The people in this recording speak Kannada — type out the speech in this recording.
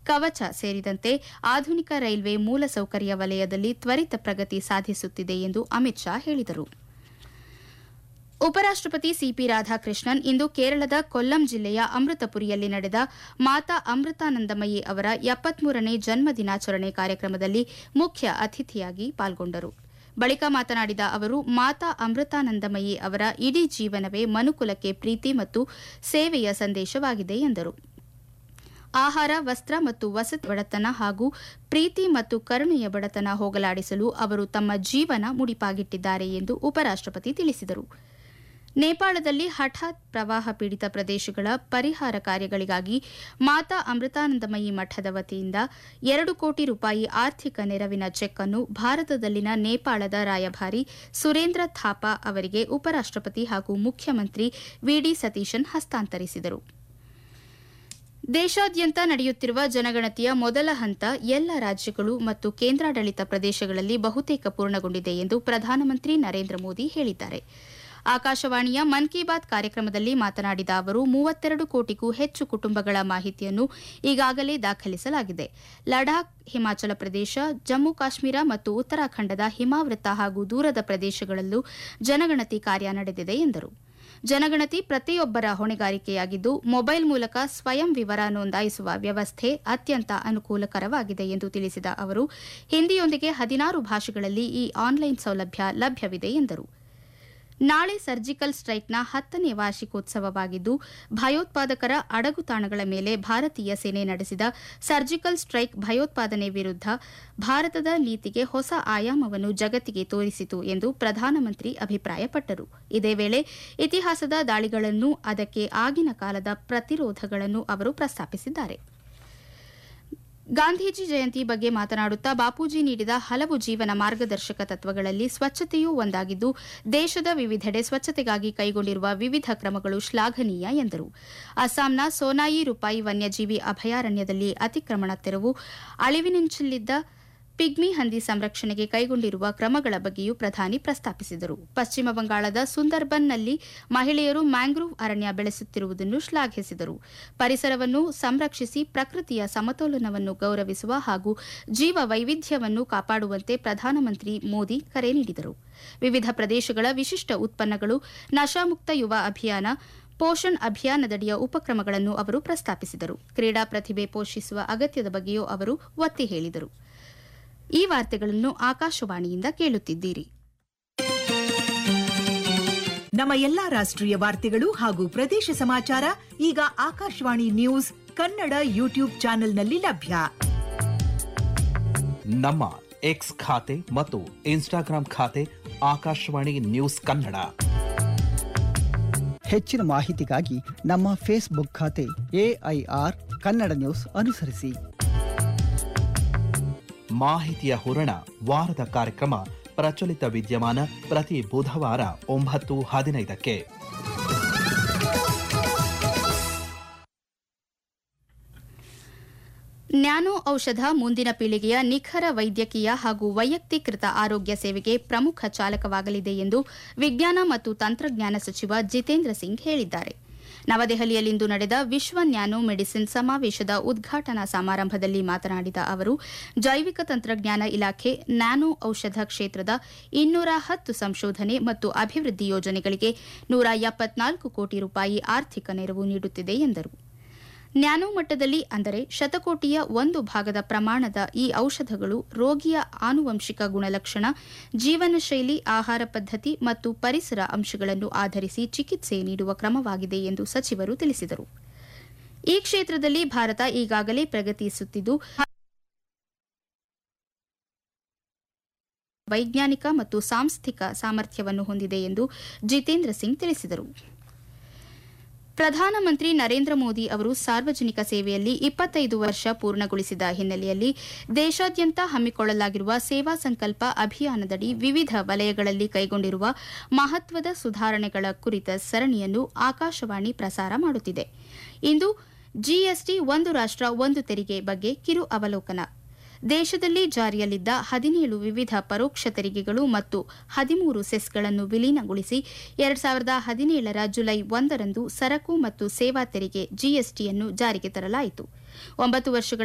ಕವಚ ಸೇರಿದಂತೆ ಆಧುನಿಕ ರೈಲ್ವೆ ಮೂಲಸೌಕರ್ಯ ವಲಯದಲ್ಲಿ ತ್ವರಿತ ಪ್ರಗತಿ ಸಾಧಿಸುತ್ತಿದೆ ಎಂದು ಅಮಿತ್ ಶಾ ಹೇಳಿದರು ಉಪರಾಷ್ಟಪತಿ ಸಿಪಿ ರಾಧಾಕೃಷ್ಣನ್ ಇಂದು ಕೇರಳದ ಕೊಲ್ಲಂ ಜಿಲ್ಲೆಯ ಅಮೃತಪುರಿಯಲ್ಲಿ ನಡೆದ ಮಾತಾ ಅಮೃತಾನಂದಮಯಿ ಅವರ ಎಪ್ಪತ್ಮೂರನೇ ಜನ್ಮ ದಿನಾಚರಣೆ ಕಾರ್ಯಕ್ರಮದಲ್ಲಿ ಮುಖ್ಯ ಅತಿಥಿಯಾಗಿ ಪಾಲ್ಗೊಂಡರು ಬಳಿಕ ಮಾತನಾಡಿದ ಅವರು ಮಾತಾ ಅಮೃತಾನಂದಮಯಿ ಅವರ ಇಡೀ ಜೀವನವೇ ಮನುಕುಲಕ್ಕೆ ಪ್ರೀತಿ ಮತ್ತು ಸೇವೆಯ ಸಂದೇಶವಾಗಿದೆ ಎಂದರು ಆಹಾರ ವಸ್ತ್ರ ಮತ್ತು ವಸತಿ ಬಡತನ ಹಾಗೂ ಪ್ರೀತಿ ಮತ್ತು ಕರುಣೆಯ ಬಡತನ ಹೋಗಲಾಡಿಸಲು ಅವರು ತಮ್ಮ ಜೀವನ ಮುಡಿಪಾಗಿಟ್ಟಿದ್ದಾರೆ ಎಂದು ಉಪರಾಷ್ಟಪತಿ ತಿಳಿಸಿದರು ನೇಪಾಳದಲ್ಲಿ ಹಠಾತ್ ಪ್ರವಾಹ ಪೀಡಿತ ಪ್ರದೇಶಗಳ ಪರಿಹಾರ ಕಾರ್ಯಗಳಿಗಾಗಿ ಮಾತಾ ಅಮೃತಾನಂದಮಯಿ ಮಠದ ವತಿಯಿಂದ ಎರಡು ಕೋಟಿ ರೂಪಾಯಿ ಆರ್ಥಿಕ ನೆರವಿನ ಚೆಕ್ ಅನ್ನು ಭಾರತದಲ್ಲಿನ ನೇಪಾಳದ ರಾಯಭಾರಿ ಸುರೇಂದ್ರ ಥಾಪಾ ಅವರಿಗೆ ಉಪರಾಷ್ಟಪತಿ ಹಾಗೂ ಮುಖ್ಯಮಂತ್ರಿ ವಿಡಿ ಸತೀಶನ್ ಹಸ್ತಾಂತರಿಸಿದರು ದೇಶಾದ್ಯಂತ ನಡೆಯುತ್ತಿರುವ ಜನಗಣತಿಯ ಮೊದಲ ಹಂತ ಎಲ್ಲ ರಾಜ್ಯಗಳು ಮತ್ತು ಕೇಂದ್ರಾಡಳಿತ ಪ್ರದೇಶಗಳಲ್ಲಿ ಬಹುತೇಕ ಪೂರ್ಣಗೊಂಡಿದೆ ಎಂದು ಪ್ರಧಾನಮಂತ್ರಿ ನರೇಂದ್ರ ಮೋದಿ ಹೇಳಿದ್ದಾರೆ ಆಕಾಶವಾಣಿಯ ಮನ್ ಕಿ ಬಾತ್ ಕಾರ್ಯಕ್ರಮದಲ್ಲಿ ಮಾತನಾಡಿದ ಅವರು ಮೂವತ್ತೆರಡು ಕೋಟಿಗೂ ಹೆಚ್ಚು ಕುಟುಂಬಗಳ ಮಾಹಿತಿಯನ್ನು ಈಗಾಗಲೇ ದಾಖಲಿಸಲಾಗಿದೆ ಲಡಾಖ್ ಹಿಮಾಚಲ ಪ್ರದೇಶ ಜಮ್ಮು ಕಾಶ್ಮೀರ ಮತ್ತು ಉತ್ತರಾಖಂಡದ ಹಿಮಾವೃತ ಹಾಗೂ ದೂರದ ಪ್ರದೇಶಗಳಲ್ಲೂ ಜನಗಣತಿ ಕಾರ್ಯ ನಡೆದಿದೆ ಎಂದರು ಜನಗಣತಿ ಪ್ರತಿಯೊಬ್ಬರ ಹೊಣೆಗಾರಿಕೆಯಾಗಿದ್ದು ಮೊಬೈಲ್ ಮೂಲಕ ಸ್ವಯಂ ವಿವರ ನೋಂದಾಯಿಸುವ ವ್ಯವಸ್ಥೆ ಅತ್ಯಂತ ಅನುಕೂಲಕರವಾಗಿದೆ ಎಂದು ತಿಳಿಸಿದ ಅವರು ಹಿಂದಿಯೊಂದಿಗೆ ಹದಿನಾರು ಭಾಷೆಗಳಲ್ಲಿ ಈ ಆನ್ಲೈನ್ ಸೌಲಭ್ಯ ಲಭ್ಯವಿದೆ ಎಂದರು ನಾಳೆ ಸರ್ಜಿಕಲ್ ಸ್ಟ್ರೈಕ್ನ ಹತ್ತನೇ ವಾರ್ಷಿಕೋತ್ಸವವಾಗಿದ್ದು ಭಯೋತ್ಪಾದಕರ ಅಡಗುತಾಣಗಳ ಮೇಲೆ ಭಾರತೀಯ ಸೇನೆ ನಡೆಸಿದ ಸರ್ಜಿಕಲ್ ಸ್ಟ್ರೈಕ್ ಭಯೋತ್ಪಾದನೆ ವಿರುದ್ಧ ಭಾರತದ ನೀತಿಗೆ ಹೊಸ ಆಯಾಮವನ್ನು ಜಗತ್ತಿಗೆ ತೋರಿಸಿತು ಎಂದು ಪ್ರಧಾನಮಂತ್ರಿ ಅಭಿಪ್ರಾಯಪಟ್ಟರು ಇದೇ ವೇಳೆ ಇತಿಹಾಸದ ದಾಳಿಗಳನ್ನು ಅದಕ್ಕೆ ಆಗಿನ ಕಾಲದ ಪ್ರತಿರೋಧಗಳನ್ನು ಅವರು ಪ್ರಸ್ತಾಪಿಸಿದ್ದಾರೆ ಗಾಂಧೀಜಿ ಜಯಂತಿ ಬಗ್ಗೆ ಮಾತನಾಡುತ್ತಾ ಬಾಪೂಜಿ ನೀಡಿದ ಹಲವು ಜೀವನ ಮಾರ್ಗದರ್ಶಕ ತತ್ವಗಳಲ್ಲಿ ಸ್ವಚ್ಛತೆಯೂ ಒಂದಾಗಿದ್ದು ದೇಶದ ವಿವಿಧೆಡೆ ಸ್ವಚ್ಛತೆಗಾಗಿ ಕೈಗೊಂಡಿರುವ ವಿವಿಧ ಕ್ರಮಗಳು ಶ್ಲಾಘನೀಯ ಎಂದರು ಅಸ್ಸಾಂನ ಸೋನಾಯಿ ರೂಪಾಯಿ ವನ್ಯಜೀವಿ ಅಭಯಾರಣ್ಯದಲ್ಲಿ ಅತಿಕ್ರಮಣ ತೆರವು ಅಳಿವಿನಿಂಚಲಿದ್ದ ಪಿಗ್ಮಿ ಹಂದಿ ಸಂರಕ್ಷಣೆಗೆ ಕೈಗೊಂಡಿರುವ ಕ್ರಮಗಳ ಬಗ್ಗೆಯೂ ಪ್ರಧಾನಿ ಪ್ರಸ್ತಾಪಿಸಿದರು ಪಶ್ಚಿಮ ಬಂಗಾಳದ ಸುಂದರ್ಬನ್ನಲ್ಲಿ ಮಹಿಳೆಯರು ಮ್ಯಾಂಗ್ರೋವ್ ಅರಣ್ಯ ಬೆಳೆಸುತ್ತಿರುವುದನ್ನು ಶ್ಲಾಘಿಸಿದರು ಪರಿಸರವನ್ನು ಸಂರಕ್ಷಿಸಿ ಪ್ರಕೃತಿಯ ಸಮತೋಲನವನ್ನು ಗೌರವಿಸುವ ಹಾಗೂ ಜೀವ ವೈವಿಧ್ಯವನ್ನು ಕಾಪಾಡುವಂತೆ ಪ್ರಧಾನಮಂತ್ರಿ ಮೋದಿ ಕರೆ ನೀಡಿದರು ವಿವಿಧ ಪ್ರದೇಶಗಳ ವಿಶಿಷ್ಟ ಉತ್ಪನ್ನಗಳು ನಶಾಮುಕ್ತ ಯುವ ಅಭಿಯಾನ ಪೋಷಣ್ ಅಭಿಯಾನದಡಿಯ ಉಪಕ್ರಮಗಳನ್ನು ಅವರು ಪ್ರಸ್ತಾಪಿಸಿದರು ಕ್ರೀಡಾ ಪ್ರತಿಭೆ ಪೋಷಿಸುವ ಅಗತ್ಯದ ಬಗ್ಗೆಯೂ ಅವರು ಒತ್ತಿ ಹೇಳಿದರು ಈ ವಾರ್ತೆಗಳನ್ನು ಆಕಾಶವಾಣಿಯಿಂದ ಕೇಳುತ್ತಿದ್ದೀರಿ ನಮ್ಮ ಎಲ್ಲಾ ರಾಷ್ಟ್ರೀಯ ವಾರ್ತೆಗಳು ಹಾಗೂ ಪ್ರದೇಶ ಸಮಾಚಾರ ಈಗ ಆಕಾಶವಾಣಿ ನ್ಯೂಸ್ ಕನ್ನಡ ಯೂಟ್ಯೂಬ್ ಚಾನೆಲ್ನಲ್ಲಿ ಲಭ್ಯ ನಮ್ಮ ಎಕ್ಸ್ ಖಾತೆ ಮತ್ತು ಇನ್ಸ್ಟಾಗ್ರಾಂ ಖಾತೆ ಆಕಾಶವಾಣಿ ನ್ಯೂಸ್ ಕನ್ನಡ ಹೆಚ್ಚಿನ ಮಾಹಿತಿಗಾಗಿ ನಮ್ಮ ಫೇಸ್ಬುಕ್ ಖಾತೆ ಎಐಆರ್ ಕನ್ನಡ ನ್ಯೂಸ್ ಅನುಸರಿಸಿ ಮಾಹಿತಿಯ ಹೂರಣ ವಾರದ ಕಾರ್ಯಕ್ರಮ ಪ್ರಚಲಿತ ವಿದ್ಯಮಾನ ಪ್ರತಿ ಬುಧವಾರ ಒಂಬತ್ತು ಹದಿನೈದಕ್ಕೆ ನ್ಯಾನೋ ಔಷಧ ಮುಂದಿನ ಪೀಳಿಗೆಯ ನಿಖರ ವೈದ್ಯಕೀಯ ಹಾಗೂ ವೈಯಕ್ತೀಕೃತ ಆರೋಗ್ಯ ಸೇವೆಗೆ ಪ್ರಮುಖ ಚಾಲಕವಾಗಲಿದೆ ಎಂದು ವಿಜ್ಞಾನ ಮತ್ತು ತಂತ್ರಜ್ಞಾನ ಸಚಿವ ಜಿತೇಂದ್ರ ಸಿಂಗ್ ಹೇಳಿದ್ದಾರೆ ನವದೆಹಲಿಯಲ್ಲಿಂದು ನಡೆದ ವಿಶ್ವ ನ್ಯಾನೋ ಮೆಡಿಸಿನ್ ಸಮಾವೇಶದ ಉದ್ಘಾಟನಾ ಸಮಾರಂಭದಲ್ಲಿ ಮಾತನಾಡಿದ ಅವರು ಜೈವಿಕ ತಂತ್ರಜ್ಞಾನ ಇಲಾಖೆ ನ್ಯಾನೋ ಔಷಧ ಕ್ಷೇತ್ರದ ಇನ್ನೂರ ಹತ್ತು ಸಂಶೋಧನೆ ಮತ್ತು ಅಭಿವೃದ್ಧಿ ಯೋಜನೆಗಳಿಗೆ ನೂರ ಎಪ್ಪತ್ನಾಲ್ಕು ಕೋಟಿ ರೂಪಾಯಿ ಆರ್ಥಿಕ ನೆರವು ನೀಡುತ್ತಿದೆ ಎಂದರು ನ್ಯಾನೋ ಮಟ್ಟದಲ್ಲಿ ಅಂದರೆ ಶತಕೋಟಿಯ ಒಂದು ಭಾಗದ ಪ್ರಮಾಣದ ಈ ಔಷಧಗಳು ರೋಗಿಯ ಆನುವಂಶಿಕ ಗುಣಲಕ್ಷಣ ಜೀವನ ಶೈಲಿ ಆಹಾರ ಪದ್ಧತಿ ಮತ್ತು ಪರಿಸರ ಅಂಶಗಳನ್ನು ಆಧರಿಸಿ ಚಿಕಿತ್ಸೆ ನೀಡುವ ಕ್ರಮವಾಗಿದೆ ಎಂದು ಸಚಿವರು ತಿಳಿಸಿದರು ಈ ಕ್ಷೇತ್ರದಲ್ಲಿ ಭಾರತ ಈಗಾಗಲೇ ಪ್ರಗತಿಸುತ್ತಿದ್ದು ವೈಜ್ಞಾನಿಕ ಮತ್ತು ಸಾಂಸ್ಥಿಕ ಸಾಮರ್ಥ್ಯವನ್ನು ಹೊಂದಿದೆ ಎಂದು ಜಿತೇಂದ್ರ ಸಿಂಗ್ ತಿಳಿಸಿದರು ಪ್ರಧಾನಮಂತ್ರಿ ನರೇಂದ್ರ ಮೋದಿ ಅವರು ಸಾರ್ವಜನಿಕ ಸೇವೆಯಲ್ಲಿ ಇಪ್ಪತ್ತೈದು ವರ್ಷ ಪೂರ್ಣಗೊಳಿಸಿದ ಹಿನ್ನೆಲೆಯಲ್ಲಿ ದೇಶಾದ್ಯಂತ ಹಮ್ಮಿಕೊಳ್ಳಲಾಗಿರುವ ಸೇವಾ ಸಂಕಲ್ಪ ಅಭಿಯಾನದಡಿ ವಿವಿಧ ವಲಯಗಳಲ್ಲಿ ಕೈಗೊಂಡಿರುವ ಮಹತ್ವದ ಸುಧಾರಣೆಗಳ ಕುರಿತ ಸರಣಿಯನ್ನು ಆಕಾಶವಾಣಿ ಪ್ರಸಾರ ಮಾಡುತ್ತಿದೆ ಇಂದು ಜಿಎಸ್ಟಿ ಒಂದು ರಾಷ್ಟ ಒಂದು ತೆರಿಗೆ ಬಗ್ಗೆ ಕಿರು ಅವಲೋಕನ ದೇಶದಲ್ಲಿ ಜಾರಿಯಲ್ಲಿದ್ದ ಹದಿನೇಳು ವಿವಿಧ ಪರೋಕ್ಷ ತೆರಿಗೆಗಳು ಮತ್ತು ಹದಿಮೂರು ಸೆಸ್ಗಳನ್ನು ವಿಲೀನಗೊಳಿಸಿ ಎರಡ್ ಸಾವಿರದ ಹದಿನೇಳರ ಜುಲೈ ಒಂದರಂದು ಸರಕು ಮತ್ತು ಸೇವಾ ತೆರಿಗೆ ಜಿಎಸ್ಟಿಯನ್ನು ಜಾರಿಗೆ ತರಲಾಯಿತು ಒಂಬತ್ತು ವರ್ಷಗಳ